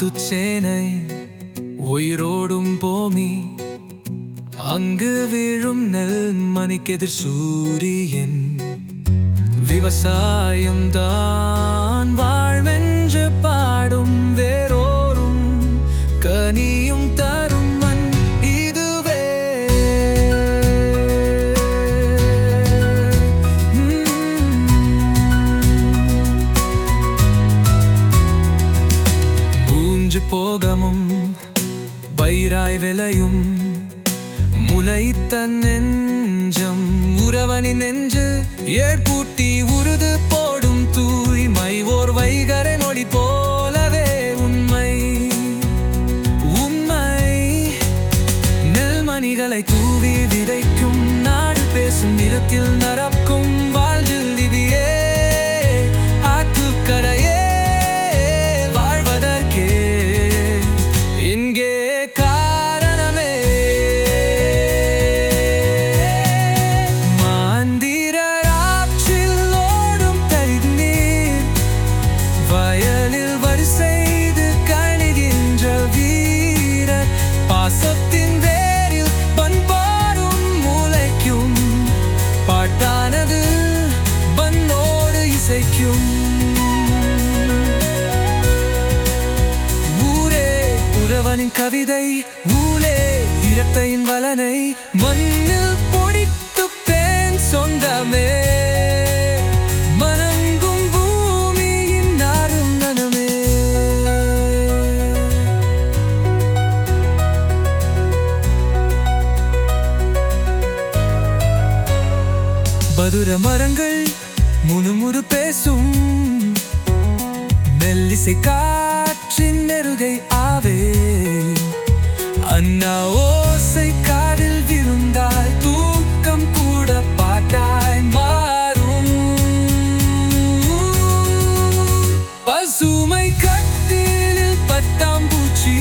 சேனை உயிரோடும் பூமி அங்கு வீழும் நெல் மணிக்கெதிர் சூரியன் விவசாயம் தான் வாழ்வென்று பாடும் வேரோரும் கனியும் தரும் மண் இதுவே ஊஞ்சு போகமும் பயிராய் விளையும் முளைத்த நெஞ்சம் உறவனின் நெஞ்சு ஏற்பூட்டி உருது போடும் தூய்மை ஓர் வைகரை நொடி போலவே உண்மை உண்மை நெல்மணிகளை தூவி விதைக்கும் நாடு பேசும் நிலத்தில் நரக்கும் வாழ்வில் நிதியே ஆற்றுக்கரையே வாழ்வதற்கே இங்கே காரணமே மாந்திரராற்றில் ஓடும் தண்ணீர் வயலில் வரி செய்து கணிகின்ற வீரர் பாசத்தின் வேரில் பண்பாடும் முளைக்கும் பாட்டானது பண்ணோடு இசைக்கும் ஊரே உறவனின் கவிதை ஊலே இரட்டையின் வலனை மண்ணில் பொடித்து பேன் சொந்தமே மனங்கும் பூமியின் நாரும் நனமே பதுர மரங்கள் முணுமுறு பேசும் மெல்லிசை காற்றின் நெருகை ஆவே அண்ணா ஓசை காதில் விருந்தாய் தூக்கம் கூட பாட்டாய் மாறும் பசுமை கட்டிலில் பட்டாம்பூச்சி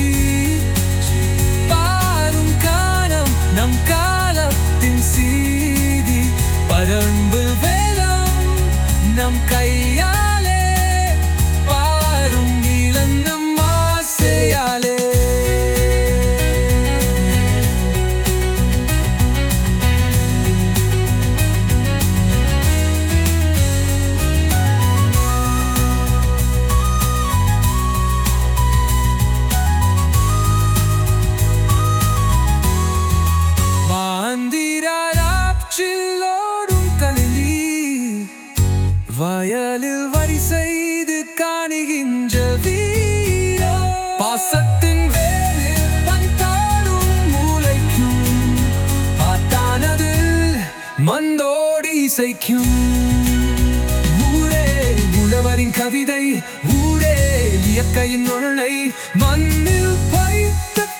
பாரும் காலம் நம் காலத்தின் சீதி பரம்பு வேலம் நம் கையாலே பாரும் நீளம் நம் ஆசையாலே மாந்திராட்சில்லோடும் கலிலி வயலில் வரி செய்து காணுகின்ற வீர பாசத்தின் வேரில் பண்பாடும் மூளைக்கும் பாட்டானது மந்தோடி இசைக்கும் ஊரே உழவரின் கவிதை ஊரே இயற்கையின் நுழலை மண்ணில் பைத்த